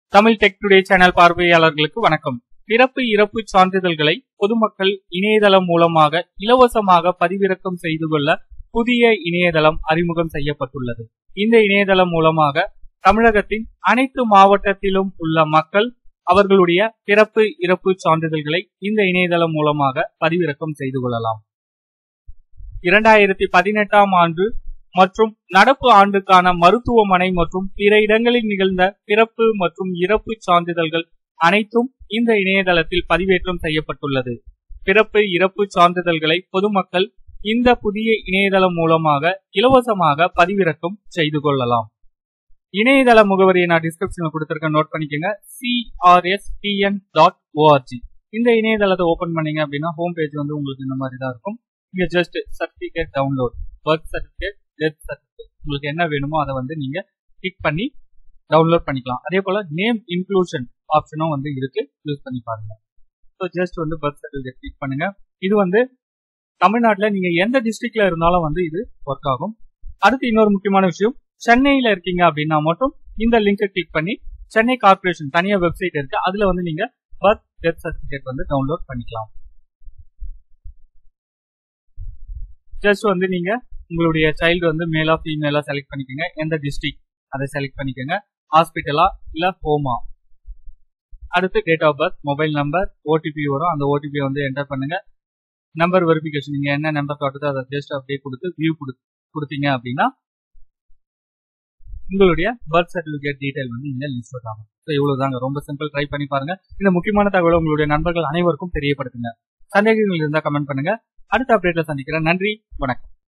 Tamil tech today channel பார்வையாளர்களுக்கு வணக்கம் பிறப்பு இறப்பு சான்றிதழ்களை பொதுமக்கள் இணையதளம் மூலமாக இலவசமாக பதிவிறக்கம் செய்து கொள்ள புதிய இணையதளம் அறிமுகம் செய்யப்பட்டுள்ளது இந்த இணையதளம் மூலமாக தமிழகத்தின் அனைத்து மாவட்டத்திலும் உள்ள மக்கள் அவர்களுடைய பிறப்பு இறப்பு சான்றிதழ்களை இந்த இணையதளம் மூலமாக பதிவிறக்கம் செய்து கொள்ளலாம் இரண்டாயிரத்தி பதினெட்டாம் ஆண்டு மற்றும் நடப்பு ஆண்டுக்கான மருத்துவமனை மற்றும் பிற இடங்களில் நிகழ்ந்த பிறப்பு மற்றும் இறப்பு சான்றிதழ்கள் அனைத்தும் இந்த இணையதளத்தில் பதிவேற்றம் செய்யப்பட்டுள்ளது பிறப்பு இறப்பு சான்றிதழ்களை பொதுமக்கள் இந்த புதிய இணையதளம் மூலமாக இலவசமாக பதிவிறக்கம் செய்து கொள்ளலாம் இணையதள முகவரியை நான் டிஸ்கிரிப்ஷன்ல கொடுத்திருக்கேன் நோட் பண்ணிக்கோங்க சிஆர்எஸ்டிஎன் டாட் ஓஆர்ஜி இந்த இணையதளத்தை ஓபன் பண்ணீங்க அப்படின்னா ஹோம் பேஜ் வந்து உங்களுக்கு இந்த மாதிரி தான் இருக்கும் இங்க just certificate download birth certificate death certificate உங்களுக்கு என்ன வேணுமோ அதை வந்து நீங்க கிளிக் பண்ணி டவுன்லோட் பண்ணிக்கலாம் அதே போல நேம் இன்க்ளூஷன் ஆப்ஷனும் வந்து இருக்கு யூஸ் பண்ணி பாருங்க ஸோ ஜஸ்ட் வந்து பர்த் சர்டிபிகேட் கிளிக் பண்ணுங்க இது வந்து தமிழ்நாட்டில் நீங்க எந்த டிஸ்ட்ரிக்ட்ல இருந்தாலும் வந்து இது ஒர்க் ஆகும் அடுத்து இன்னொரு முக்கியமான விஷயம் சென்னையில இருக்கீங்க அப்படின்னா மட்டும் இந்த லிங்கை கிளிக் பண்ணி சென்னை கார்பரேஷன் தனியா வெப்சைட் இருக்கு அதுல வந்து நீங்க பர்த் டெத் சர்டிபிகேட் வந்து டவுன்லோட் பண்ணிக்கலாம் ஜஸ்ட் வந்து நீங்க உங்களுடைய சைல்டு வந்து மேலா ஃபீமேலா செலக்ட் பண்ணிக்கோங்க எந்த டிஸ்ட்ரிக்ட் அதை செலக்ட் பண்ணிக்கோங்க ஹாஸ்பிட்டலா இல்ல ஹோமா அடுத்து date of birth mobile number OTP வரும் அந்த ஓடிபி வந்து என்டர் பண்ணுங்க நம்பர் வெரிஃபிகேஷன் நீங்க என்ன நம்பர் காட்டுதோ அதை ஜஸ்ட் அப்படியே கொடுத்து வியூ கொடுத்தீங்க அப்படின்னா உங்களுடைய பர்த் சர்டிபிகேட் டீடைல் வந்து இங்க லிஸ்ட் அவுட் ஆகும் ஸோ இவ்வளவுதாங்க ரொம்ப சிம்பிள் ட்ரை பண்ணி பாருங்க இந்த முக்கியமான தகவலை உங்களுடைய நண்பர்கள் அனைவருக்கும் தெரியப்படுத்துங்க சந்தேகங்கள் இருந்தால் கமெண்ட் பண்ணுங்க அடுத்த அப்டேட்ல சந்திக்கிறேன் நன்றி வணக்கம்